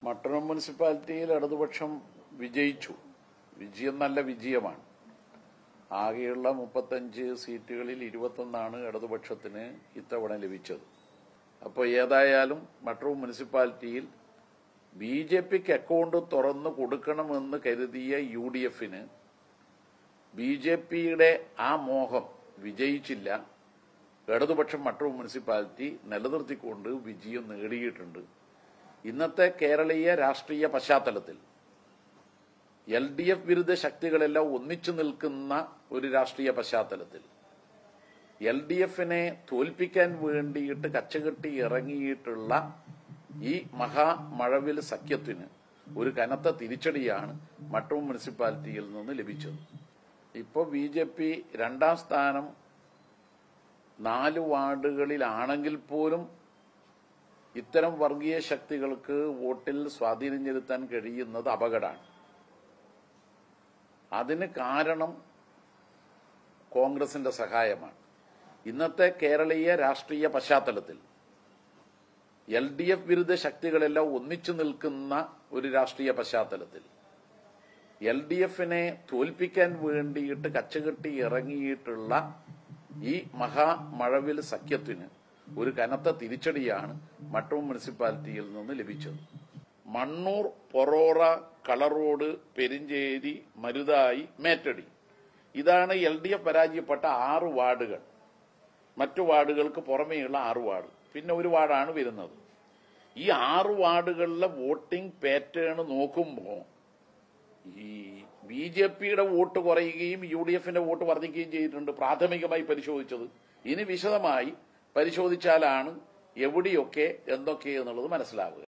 മട്ടന്നൂർ മുനിസിപ്പാലിറ്റിയിൽ ഇടതുപക്ഷം വിജയിച്ചു വിജയം നല്ല വിജയമാണ് ആകെയുള്ള മുപ്പത്തഞ്ച് സീറ്റുകളിൽ ഇരുപത്തൊന്നാണ് ഇടതുപക്ഷത്തിന് ഇത്തവണ ലഭിച്ചത് അപ്പോൾ ഏതായാലും മട്ടന്നൂർ മുനിസിപ്പാലിറ്റിയിൽ ബി ജെ പിക്ക് അക്കൗണ്ട് തുറന്നു കൊടുക്കണമെന്ന് കരുതിയ യു ഡി എഫിന് ബി ജെ പിയുടെ ആ മോഹം വിജയിച്ചില്ല ഇടതുപക്ഷം മട്ടന്നൂർ മുനിസിപ്പാലിറ്റി നിലനിർത്തിക്കൊണ്ട് വിജയം നേടിയിട്ടുണ്ട് ഇന്നത്തെ കേരളീയ രാഷ്ട്രീയ പശ്ചാത്തലത്തിൽ എൽ ഡി എഫ് വിരുദ്ധ ശക്തികളെല്ലാം ഒന്നിച്ചു നിൽക്കുന്ന ഒരു രാഷ്ട്രീയ പശ്ചാത്തലത്തിൽ എൽ ഡി എഫിനെ തോൽപ്പിക്കാൻ വേണ്ടിയിട്ട് കച്ചകെട്ടി ഇറങ്ങിയിട്ടുള്ള ഈ മഹാമഴവിൽ സഖ്യത്തിന് ഒരു കനത്ത തിരിച്ചടിയാണ് മട്ടൂർ മുനിസിപ്പാലിറ്റിയിൽ നിന്ന് ലഭിച്ചത് ഇപ്പോൾ ബി ജെ പി രണ്ടാം സ്ഥാനം നാല് വാർഡുകളിലാണെങ്കിൽ പോലും ഇത്തരം വർഗീയ ശക്തികൾക്ക് വോട്ടിൽ സ്വാധീനം ചെലുത്താൻ കഴിയുന്നത് അപകടമാണ് അതിന് കാരണം കോൺഗ്രസിന്റെ സഹായമാണ് ഇന്നത്തെ കേരളീയ രാഷ്ട്രീയ പശ്ചാത്തലത്തിൽ എൽ ഡി എഫ് വിരുദ്ധ ശക്തികളെല്ലാം ഒന്നിച്ചു നിൽക്കുന്ന ഒരു രാഷ്ട്രീയ പശ്ചാത്തലത്തിൽ എൽ ഡി എഫിനെ തോൽപ്പിക്കാൻ വേണ്ടിയിട്ട് കച്ചകെട്ടി ഇറങ്ങിയിട്ടുള്ള ഈ മഹാമഴവിൽ സഖ്യത്തിന് ഒരു കനത്ത തിരിച്ചടിയാണ് മട്ടൂർ മുനിസിപ്പാലിറ്റിയിൽ നിന്ന് ലഭിച്ചത് മണ്ണൂർ പൊറോറ കളറോഡ് പെരിഞ്ചേരി മരുതായി മേറ്റടി ഇതാണ് എൽ ഡി എഫ് പരാജയപ്പെട്ട ആറ് വാർഡുകൾ മറ്റു വാർഡുകൾക്ക് പുറമേയുള്ള ആറ് വാർഡ് പിന്നെ ഒരു വാർഡാണ് വരുന്നത് ഈ ആറ് വാർഡുകളിലെ വോട്ടിംഗ് പാറ്റേൺ നോക്കുമ്പോൾ ഈ ബി ജെ പിയുടെ വോട്ട് കുറയുകയും യു ഡി എഫിന്റെ വോട്ട് വർദ്ധിക്കുകയും ചെയ്തിട്ടുണ്ട് പ്രാഥമികമായി പരിശോധിച്ചത് ഇനി വിശദമായി പരിശോധിച്ചാലാണ് എവിടെയൊക്കെ എന്തൊക്കെ എന്നുള്ളത് മനസ്സിലാവുക